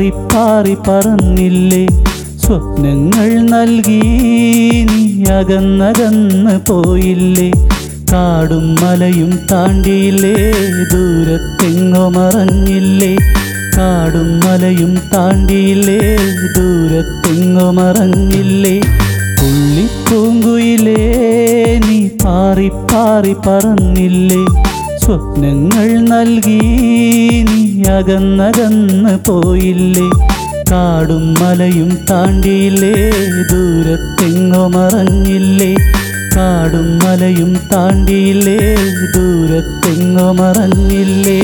പാറി പാറി പറന്നില്ലേ സ്വപ്നങ്ങൾ നൽകി നീ അകന്നകന്ന് പോയില്ലേ കാടും മലയും താണ്ടിയില്ലേ ദൂരത്തെങ്ങോ മറഞ്ഞില്ലേ കാടും മലയും താണ്ടിയില്ലേ ദൂരത്തെങ്ങോ മറഞ്ഞില്ലേ പുള്ളിപ്പൂങ്കുയിലേ നീ പാറി പാറി പറന്നില്ലേ സ്വപ്നങ്ങൾ നൽകി നീ അകന്നകന്ന് പോയില്ലേ കാടും മലയും താണ്ടിയില്ലേ ദൂരത്തെങ്ങോ മറഞ്ഞില്ലേ കാടും മലയും താണ്ടിയില്ലേ ദൂരത്തെങ്ങോ മറഞ്ഞില്ലേ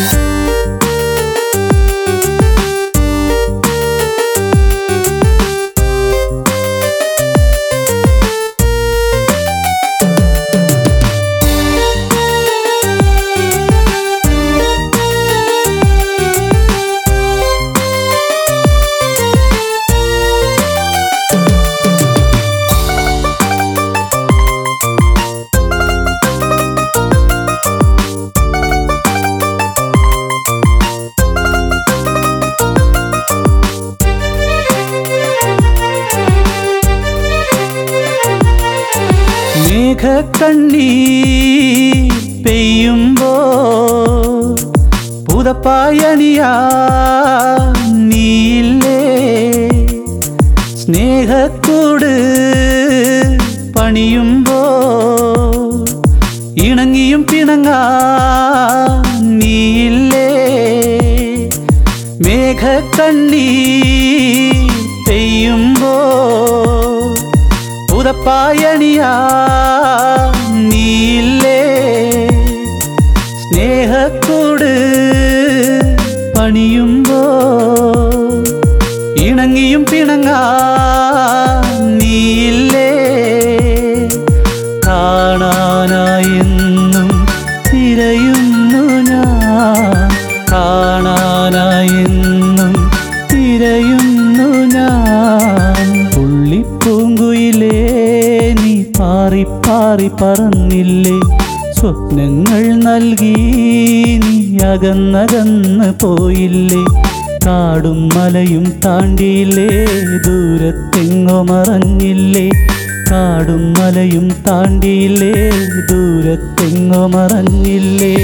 മേഘക്കണ്ണീ പെയ്യുമ്പോ പുതപ്പായണിയാ നീയില്ലേ സ്നേഹക്കൂട് പണിയുമ്പോ ഇണങ്ങിയും പിണങ്ങാ നീയില്ലേ മേഘക്കണ്ണീ പെയ്യുമ്പോ പുതപ്പായണിയാ നീയില്ലേ സ്നേഹക്കൂട് പണിയുമ്പോ ഇണങ്ങിയും പിണങ്ങാ നീയില്ലേ കാണാനായെന്നും തിരയുന്നു ഞാൻ കാണാനായെന്നും തിരയുന്നു ഞാൻ പുള്ളിപ്പൂങ്കുയിലേ നീ പാറി പാറി പറന്നില്ലേ സ്വപ്നങ്ങൾ നൽകി നീ അകന്നകന്ന് പോയില്ലേ കാടും മലയും താണ്ടിയില്ലേ ദൂരത്തെങ്ങോ മറഞ്ഞില്ലേ കാടും മലയും താണ്ടിയില്ലേ ദൂരത്തെങ്ങോ മറഞ്ഞില്ലേ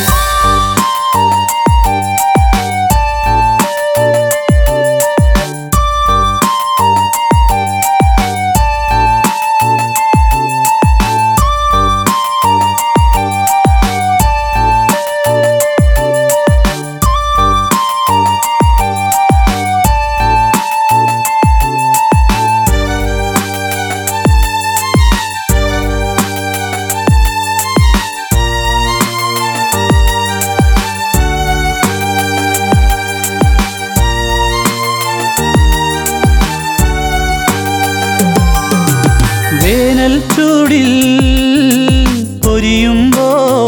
വേനൽ ചൂടിൽ പൊരിയുമ്പോ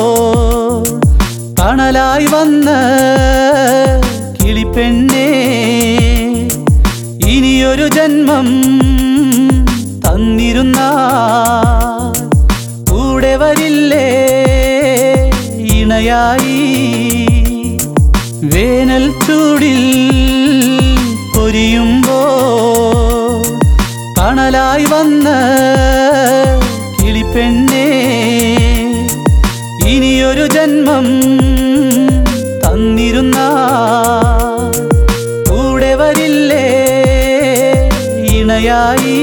തണലായി വന്ന കിളിപ്പെണ്ണേ ഇനിയൊരു ജന്മം തന്നിരുന്ന കൂടെ വരില്ലേ ഇണയായി വേനൽ ചൂടിൽ പൊരിയുമ്പോ തണലായി വന്ന കിളിപ്പെണ്ണേ ഇനിയൊരു ജന്മം തന്നിരുന്ന കൂടെ വരില്ലേ ഇണയായി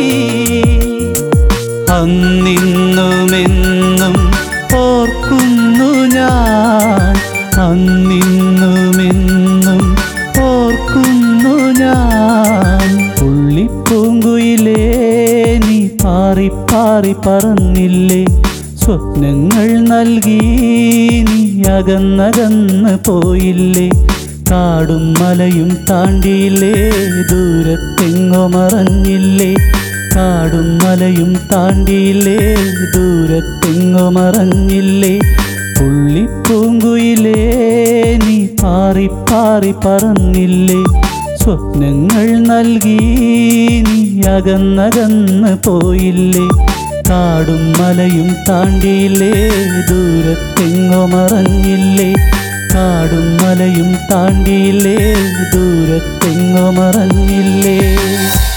അന്നിന്നുമെന്നും ഓർക്കുന്നു ഞാൻ അന്നിന്നുമെന്നും ഓർക്കുന്നു ഞാൻ പുള്ളിപ്പൂങ്കുയിലേ നീ പാറി പാറി പറന്നില്ലേ സ്വപ്നങ്ങൾ നൽകി നീ അകന്നകന്ന് പോയില്ലേ കാടും മലയും താണ്ടിയില്ലേ ദൂരത്തെങ്ങോ മറഞ്ഞില്ലേ കാടും മലയും താണ്ടിയില്ലേ ദൂരത്തെങ്ങോ മറഞ്ഞില്ലേ പുള്ളിപ്പൂങ്കുയിലേ നീ പാറി പാറി പറന്നില്ലേ സ്വപ്നങ്ങൾ നൽകി നീ അകന്നകന്ന് പോയില്ലേ കാടും മലയും താണ്ടിയില്ലേ ദൂരത്തെങ്ങോ മറഞ്ഞില്ലേ കാടും മലയും താണ്ടിയില്ലേ ദൂരത്തെങ്ങോ മറഞ്ഞില്ലേ